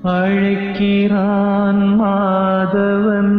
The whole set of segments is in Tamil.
அழைக்கிறான் மாதவன்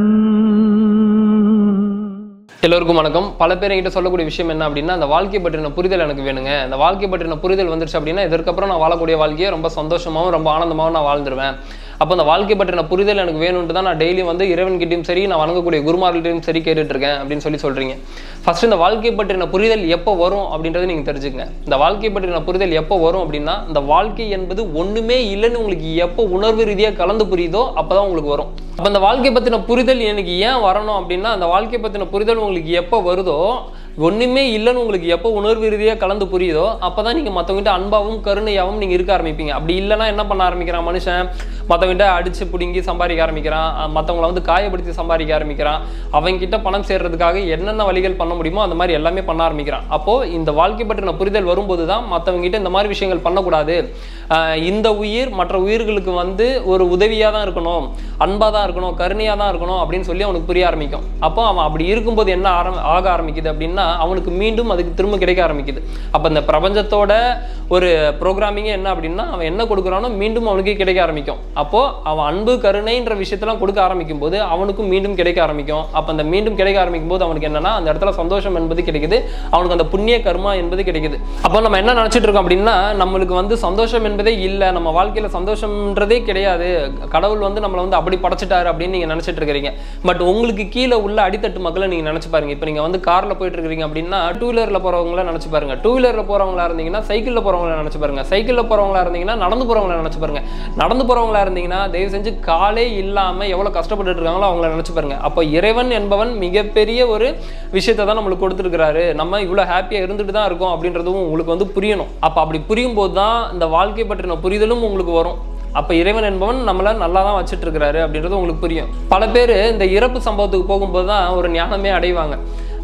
எல்லோருக்கும் வணக்கம் பல பேர் என்கிட்ட சொல்லக்கூடிய விஷயம் என்ன அப்படின்னா அந்த வாழ்க்கை பற்றின புரிதல் எனக்கு வேணுங்க அந்த வாழ்க்கை பற்றின புரிதல் வந்துருச்சு அப்படின்னா இதற்கப்புறம் நான் வாழக்கூடிய வாழ்க்கையை ரொம்ப சந்தோஷமாகவும் ரொம்ப ஆனந்தமாகவும் நான் வாழ்ந்துருவேன் அப்போ அந்த வாழ்க்கை பற்றின புரிதல் எனக்கு வேணும்ட்டு தான் நான் டெய்லி வந்து இறைவன்கிட்டயும் சரி நான் வணங்கக்கூடிய குருமார்கள்ட்டையும் சரி கேட்டுட்டு இருக்கேன் அப்படின்னு சொல்லி சொல்றீங்க ஃபர்ஸ்ட் இந்த வாழ்க்கை பற்றின புரிதல் எப்போ வரும் அப்படின்றத நீங்க தெரிஞ்சுக்கங்க இந்த வாழ்க்கை பற்றின புரிதல் எப்போ வரும் அப்படின்னா இந்த வாழ்க்கை என்பது ஒண்ணுமே இல்லைன்னு உங்களுக்கு எப்போ உணர்வு ரீதியாக கலந்து புரியுதோ அப்பதான் உங்களுக்கு வரும் அப்போ இந்த வாழ்க்கை பற்றின புரிதல் எனக்கு ஏன் வரணும் அப்படின்னா அந்த வாழ்க்கை பற்றின புரிதல் உங்களுக்கு எப்போ வருதோ ஒன்றுமே இல்லைன்னு உங்களுக்கு எப்போ உணர்வு ரீதியாக கலந்து புரியுதோ அப்போ தான் நீங்கள் மற்றவங்கிட்ட அன்பாகவும் கருணையாகவும் நீங்கள் இருக்க ஆரம்பிப்பீங்க அப்படி இல்லைன்னா என்ன பண்ண ஆரம்பிக்கிறான் மனுஷன் மற்றவங்கிட்ட அடித்து பிடுங்கி சம்பாதிக்க ஆரம்பிக்கிறான் மற்றவங்கள வந்து காயப்படுத்தி சம்பாதிக்க ஆரம்பிக்கிறான் அவங்ககிட்ட பணம் சேர்றதுக்காக என்னென்ன வழிகள் பண்ண முடியுமோ அந்த மாதிரி எல்லாமே பண்ண ஆரம்பிக்கிறான் அப்போது இந்த வாழ்க்கை பற்றின புரிதல் வரும்போது தான் மற்றவங்ககிட்ட இந்த மாதிரி விஷயங்கள் பண்ணக்கூடாது ஆஹ் இந்த உயிர் மற்ற உயிர்களுக்கு வந்து ஒரு உதவியாக தான் இருக்கணும் அன்பாக தான் இருக்கணும் கருணையாக தான் இருக்கணும் அப்படின்னு சொல்லி அவனுக்கு புரிய ஆரம்பிக்கும் அப்போ அவன் அப்படி இருக்கும்போது என்ன ஆரம் ஆக ஆரம்பிக்குது அப்படின்னா அவனுக்கு மீண்டும் அதுக்கு திரும்ப கிடைக்க ஆரம்பிக்குது அப்போ இந்த பிரபஞ்சத்தோட ஒரு ப்ரோக்ராமிங்கே என்ன அப்படின்னா அவன் என்ன கொடுக்குறானோ மீண்டும் அவனுக்கு கிடைக்க ஆரம்பிக்கும் அப்போ அவன் அன்பு கருணைன்ற விஷயத்தெல்லாம் கொடுக்க ஆரம்பிக்கும் போது அவனுக்கும் மீண்டும் கிடைக்க ஆரம்பிக்கும் அப்போ அந்த மீண்டும் கிடைக்க ஆரம்பிக்கும் போது அவனுக்கு என்னன்னா அந்த இடத்துல சந்தோஷம் என்பது கிடைக்குது அவனுக்கு அந்த புண்ணிய கர்மா என்பது கிடைக்குது அப்போ நம்ம என்ன நினைச்சிட்டு இருக்கோம் அப்படின்னா நம்மளுக்கு வந்து சந்தோஷம் என்பதே இல்லை நம்ம வாழ்க்கையில சந்தோஷம்ன்றதே கிடையாது கடவுள் வந்து நம்மளை வந்து அப்படி படைச்சிட்டாரு அப்படின்னு நீங்க நினைச்சிட்டு இருக்கிறீங்க பட் உங்களுக்கு கீழே உள்ள அடித்தட்டு மக்களை நீங்க நினைச்சு பாருங்க இப்போ நீங்க வந்து கார்ல போயிட்டு இருக்கிறீங்க அப்படின்னா டூ வீலர்ல போறவங்கள நினைச்சு பாருங்க டூ வீலர்ல போறவங்களா இருந்தீங்கன்னா சைக்கிள்ல போறவங்கள நினைச்சு பாருங்க சைக்கிள்ல போறவங்களா இருந்தீங்கன்னா நடந்து போறவங்கள நினைச்சு பாருங்க நடந்து போறவங்களா இருந்தீங்கன்னா தயவு செஞ்சு காலே இல்லாம எவ்வளவு கஷ்டப்பட்டுட்டு இருக்காங்களோ அவங்கள நினைச்சு பாருங்க அப்போ இறைவன் என்பவன் மிகப்பெரிய ஒரு விஷயத்தை தான் நம்மளுக்கு கொடுத்துருக்காரு நம்ம இவ்வளவு ஹாப்பியா இருந்துட்டு தான் இருக்கோம் அப்படின்றதும் உங்களுக்கு வந்து புரியணும் அப்ப அப்படி புரியும் போது தான் இந்த வாழ்க்கை பற்றின புரிதலும் உங்களுக்கு வரும் அப்ப இறைவன் என்பவன் நம்மள நல்லா தான் வச்சுட்டு இருக்கிறாரு அப்படின்றது உங்களுக்கு புரியும் பல பேர் இந்த இறப்பு சம்பவத்துக்கு போகும்போது தான் ஒரு ஞானமே அடைவாங்க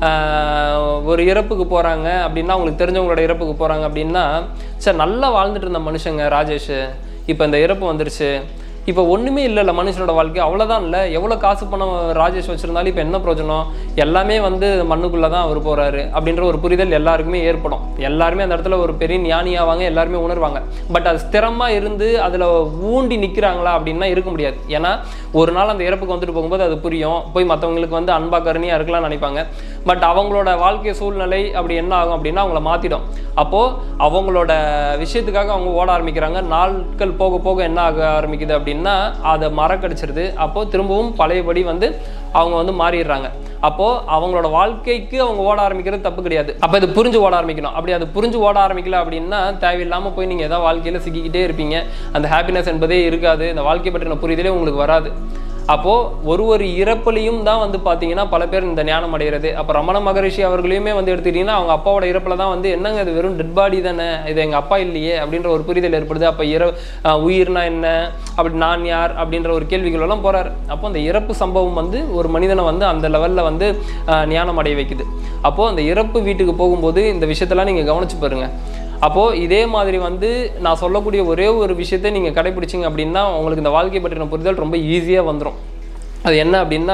ஆஹ் ஒரு இறப்புக்கு போகிறாங்க அப்படின்னா அவங்களுக்கு தெரிஞ்சவங்களோட இறப்புக்கு போகிறாங்க அப்படின்னா சரி நல்லா வாழ்ந்துட்டு இருந்த மனுஷங்க ராஜேஷ் இப்போ இந்த இறப்பு வந்துருச்சு இப்போ ஒன்றுமே இல்லைல்ல மனுஷனோட வாழ்க்கை அவ்வளோதான் இல்லை எவ்வளோ காசு பணம் ராஜேஷ் வச்சுருந்தாலும் இப்போ என்ன பிரயோஜனம் எல்லாமே வந்து மண்ணுக்குள்ளே தான் அவர் போகிறாரு அப்படின்ற ஒரு புரிதல் எல்லாருக்குமே ஏற்படும் எல்லாருமே அந்த இடத்துல ஒரு பெரிய ஞானியாவாங்க எல்லாருமே உணர்வாங்க பட் அது ஸ்திரமாக இருந்து அதில் ஊண்டி நிற்கிறாங்களா அப்படின்னா இருக்க முடியாது ஏன்னா ஒரு நாள் அந்த இறப்புக்கு வந்துட்டு போகும்போது அது புரியும் போய் மற்றவங்களுக்கு வந்து அன்பா கருணையாக இருக்கலாம்னு நினைப்பாங்க பட் அவங்களோட வாழ்க்கை சூழ்நிலை அப்படி என்ன ஆகும் அப்படின்னா அவங்கள மாற்றிடும் அப்போது அவங்களோட விஷயத்துக்காக அவங்க ஓட ஆரம்பிக்கிறாங்க நாட்கள் போக போக என்ன ஆக ஆரம்பிக்குது அப்படின்னா அதை மறக்கடிச்சிருது அப்போது திரும்பவும் பழையபடி வந்து அவங்க வந்து மாறிடுறாங்க அப்போது அவங்களோட வாழ்க்கைக்கு அவங்க ஓட ஆரம்பிக்கிறது தப்பு கிடையாது அப்போ இது புரிஞ்சு ஓட ஆரம்பிக்கணும் அப்படி அது புரிஞ்சு ஓட ஆரம்பிக்கல அப்படின்னா தேவையில்லாமல் போய் நீங்கள் ஏதாவது வாழ்க்கையில் சிக்கிக்கிட்டே இருப்பீங்க அந்த ஹாப்பினஸ் என்பதே இருக்காது இந்த வாழ்க்கை பற்றின புரிதலே உங்களுக்கு வராது அப்போது ஒரு ஒரு இறப்புலையும் தான் வந்து பார்த்தீங்கன்னா பல பேர் இந்த ஞானம் அடைகிறது அப்போ ரமண மகரிஷி அவர்களையுமே வந்து எடுத்துக்கிட்டிங்கன்னா அவங்க அப்பாவோட இறப்பில் தான் வந்து என்னங்க இது வெறும் டெட் பாடி தானே இது எங்கள் அப்பா இல்லையே அப்படின்ற ஒரு புரிதல் ஏற்படுது அப்போ இற அஹ் உயிர்னா என்ன அப்படி நான் யார் அப்படின்ற ஒரு கேள்விகள் எல்லாம் போகிறாரு அப்போ அந்த இறப்பு சம்பவம் வந்து ஒரு மனிதனை வந்து அந்த லெவலில் வந்து அஹ், ஞானம் அடைய வைக்குது அப்போது அந்த இறப்பு வீட்டுக்கு போகும்போது இந்த விஷயத்தெல்லாம் நீங்கள் கவனிச்சு பாருங்கள் அப்போது இதே மாதிரி வந்து நான் சொல்லக்கூடிய ஒரே ஒரு விஷயத்தை நீங்கள் கடைபிடிச்சிங்க அப்படின்னா உங்களுக்கு இந்த வாழ்க்கை பற்றின புரிதல் ரொம்ப ஈஸியாக வந்துடும் அது என்ன அப்படின்னா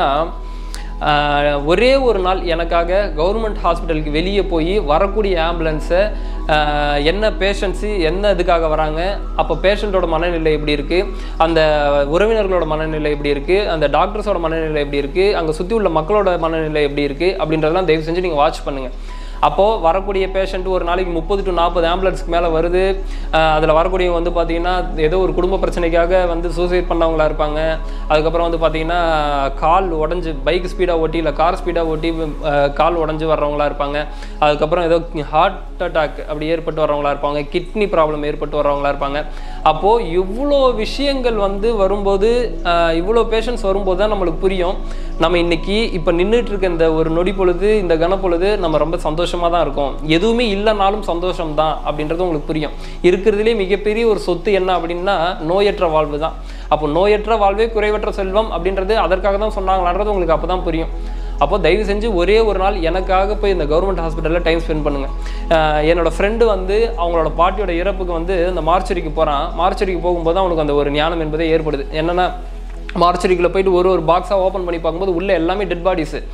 ஆஹ், ஒரே ஒரு நாள் எனக்காக கவர்மெண்ட் ஹாஸ்பிட்டலுக்கு வெளியே போய் வரக்கூடிய ஆம்புலன்ஸை என்ன பேஷண்ட்ஸு என்ன இதுக்காக வராங்க அப்போ பேஷண்ட்டோட மனநிலை எப்படி இருக்குது அந்த உறவினர்களோட மனநிலை எப்படி இருக்குது அந்த டாக்டர்ஸோட மனநிலை எப்படி இருக்குது அங்கே சுற்றி உள்ள மக்களோட மனநிலை எப்படி இருக்குது அப்படின்றதெல்லாம் தயவு செஞ்சு நீங்கள் வாட்ச் பண்ணுங்கள் அப்போது வரக்கூடிய பேஷண்ட் ஒரு நாளைக்கு முப்பது டு நாற்பது ஆம்புலன்ஸ்க்கு மேலே வருது அதில் வரக்கூடியவங்க வந்து பார்த்தீங்கன்னா ஏதோ ஒரு குடும்ப பிரச்சனைக்காக வந்து சூசைட் பண்ணவங்களா இருப்பாங்க அதுக்கப்புறம் வந்து பார்த்தீங்கன்னா கால் உடஞ்சி பைக் ஸ்பீடாக ஓட்டி இல்லை கார் ஸ்பீடாக ஓட்டி அஹ், கால் உடஞ்சி வர்றவங்களா இருப்பாங்க அதுக்கப்புறம் ஏதோ ஹார்ட் அட்டாக் அப்படி ஏற்பட்டு வர்றவங்களா இருப்பாங்க கிட்னி ப்ராப்ளம் ஏற்பட்டு வர்றவங்களா இருப்பாங்க அப்போது இவ்வளோ விஷயங்கள் வந்து வரும்போது அஹ், இவ்வளோ பேஷண்ட்ஸ் வரும்போது தான் நம்மளுக்கு புரியும் நம்ம இன்னைக்கு இப்போ நின்றுட்டு இருக்க இந்த ஒரு நொடி பொழுது இந்த கனப்பொழுது நம்ம ரொம்ப சந்தோஷமாக தான் இருக்கோம் எதுவுமே இல்லைனாலும் சந்தோஷம் தான் அப்படின்றது உங்களுக்கு புரியும் இருக்கிறதுலே மிகப்பெரிய ஒரு சொத்து என்ன அப்படின்னா நோயற்ற வாழ்வு தான் அப்போ நோயற்ற வாழ்வே குறைவற்ற செல்வம் அப்படின்றது அதற்காக தான் சொன்னாங்களான்றது உங்களுக்கு அப்போ தான் புரியும் அப்போ தயவு செஞ்சு ஒரே ஒரு நாள் எனக்காக போய் இந்த கவர்மெண்ட் ஹாஸ்பிட்டலில் டைம் ஸ்பெண்ட் பண்ணுங்க அஹ் என்னோட ஃப்ரெண்டு வந்து அவங்களோட பாட்டியோட இறப்புக்கு வந்து இந்த மார்ச்சரிக்கு போகிறான் மார்ச்சரிக்கு போகும்போது அவனுக்கு அந்த ஒரு ஞானம் என்பதே ஏற்படுது என்னன்னா மார்ச்சரிக்குள்ள போயிட்டு ஒரு ஒரு பாக்ஸாக ஓப்பன் பண்ணி பார்க்கும்போது உள்ள எல்லாமே டெட் பாடிஸு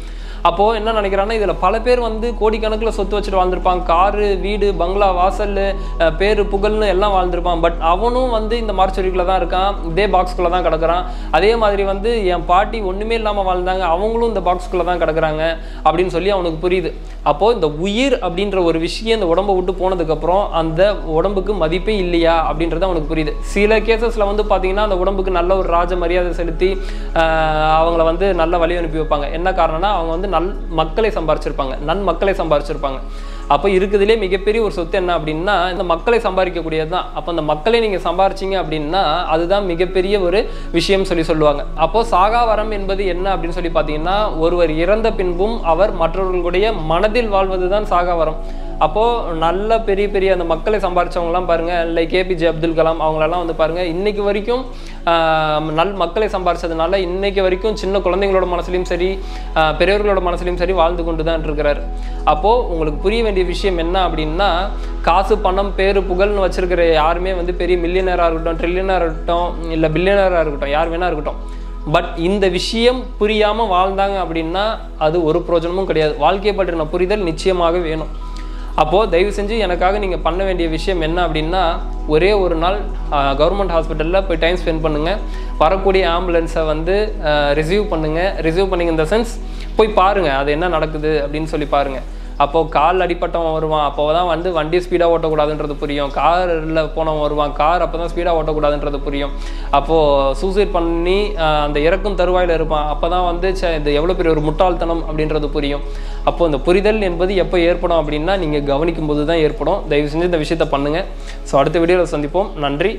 அப்போ என்ன நினைக்கிறான்னா இதுல பல பேர் வந்து கோடிக்கணக்கில் சொத்து வச்சுட்டு வாழ்ந்திருப்பாங்க காரு வீடு பங்களா வாசல் அஹ், பேரு புகழ்னு எல்லாம் வாழ்ந்திருப்பான் பட் அவனும் வந்து இந்த மார்ச்சரிக்குள்ள தான் இருக்கான் இதே பாக்ஸ்குள்ள தான் கிடக்குறான் அதே மாதிரி வந்து என் பாட்டி ஒண்ணுமே இல்லாம வாழ்ந்தாங்க அவங்களும் இந்த பாக்ஸ்குள்ள தான் கிடக்குறாங்க அப்படின்னு சொல்லி அவனுக்கு புரியுது அப்போ இந்த உயிர் அப்படின்ற ஒரு விஷயம் இந்த உடம்பை விட்டு போனதுக்கு அப்புறம் அந்த உடம்புக்கு மதிப்பே இல்லையா அப்படின்றது அவனுக்கு புரியுது சில கேசஸ்ல வந்து பாத்தீங்கன்னா அந்த உடம்புக்கு நல்ல ஒரு ராஜ மரியாதை செலுத்தி ஆஹ், அவங்கள வந்து நல்ல வழி அனுப்பி வைப்பாங்க என்ன காரணம்னா அவங்க வந்து நல் மக்களை சம்பாரிச்சிருப்பாங்க நன் மக்களை சம்பாரிச்சிருப்பாங்க அப்போ இருக்குதுலே மிகப்பெரிய ஒரு சொத்து என்ன அப்படின்னா இந்த மக்களை சம்பாதிக்கக்கூடியது தான் அப்போ அந்த மக்களை நீங்கள் சம்பாரிச்சீங்க அப்படின்னா அதுதான் மிகப்பெரிய ஒரு விஷயம் சொல்லி சொல்லுவாங்க அப்போ சாகாவரம் என்பது என்ன அப்படின்னு சொல்லி பார்த்தீங்கன்னா ஒருவர் இறந்த பின்பும் அவர் மற்றவர்களுடைய மனதில் வாழ்வது தான் சாகாவரம் அப்போ நல்ல பெரிய பெரிய அந்த மக்களை சம்பாரிச்சவங்கலாம் பாருங்க லைக் ஏபிஜே அப்துல் கலாம் அவங்களெல்லாம் வந்து பாருங்க இன்னைக்கு வரைக்கும் ஆஹ், நல் மக்களை சம்பாரிச்சதுனால இன்னைக்கு வரைக்கும் சின்ன குழந்தைங்களோட மனசுலையும் சரி ஆஹ், பெரியவர்களோட மனசுலையும் சரி வாழ்ந்து கொண்டு தான் இருக்கிறார் அப்போ உங்களுக்கு புரிய வேண்டிய விஷயம் என்ன அப்படின்னா காசு பணம் பேரு புகழ்னு வச்சிருக்கிற யாருமே வந்து பெரிய மில்லியனராக இருக்கட்டும் ட்ரில்லியனராக இருக்கட்டும் இல்லை பில்லியனராக இருக்கட்டும் யார் வேணா இருக்கட்டும் பட் இந்த விஷயம் புரியாம வாழ்ந்தாங்க அப்படின்னா அது ஒரு பிரயோஜனமும் கிடையாது வாழ்க்கையை பற்றின புரிதல் நிச்சயமாக வேணும் அப்போது தயவு செஞ்சு எனக்காக நீங்கள் பண்ண வேண்டிய விஷயம் என்ன அப்படின்னா ஒரே ஒரு நாள் கவர்மெண்ட் ஹாஸ்பிட்டலில் போய் டைம் ஸ்பெண்ட் பண்ணுங்கள் வரக்கூடிய ஆம்புலன்ஸை வந்து ரிசீவ் பண்ணுங்கள் ரிசீவ் பண்ணிங்க இந்த சென்ஸ் போய் பாருங்கள் அது என்ன நடக்குது அப்படின்னு சொல்லி பாருங்கள் அப்போது கால் அடிப்பட்டவன் வருவான் அப்போ தான் வந்து வண்டி ஸ்பீடாக ஓட்டக்கூடாதுன்றது புரியும் காரில் போனவன் வருவான் கார் அப்போ தான் ஸ்பீடாக ஓட்டக்கூடாதுன்றது புரியும் அப்போது சூசைட் பண்ணி ஆஹ், அந்த இறக்கும் தருவாயில் இருப்பான் அப்போ தான் வந்து ச்சே, இது எவ்வளோ பெரிய ஒரு முட்டாள்தனம் அப்படின்றது புரியும் அப்போ இந்த புரிதல் என்பது எப்போ ஏற்படும் அப்படின்னா நீங்கள் கவனிக்கும் போது தான் ஏற்படும் தயவு செஞ்சு இந்த விஷயத்தை பண்ணுங்கள் ஸோ அடுத்த வீடியோவில் சந்திப்போம் நன்றி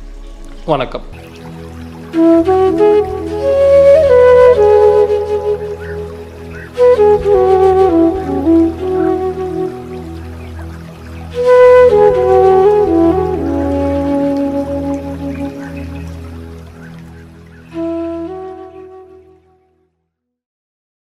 வணக்கம் Thank you.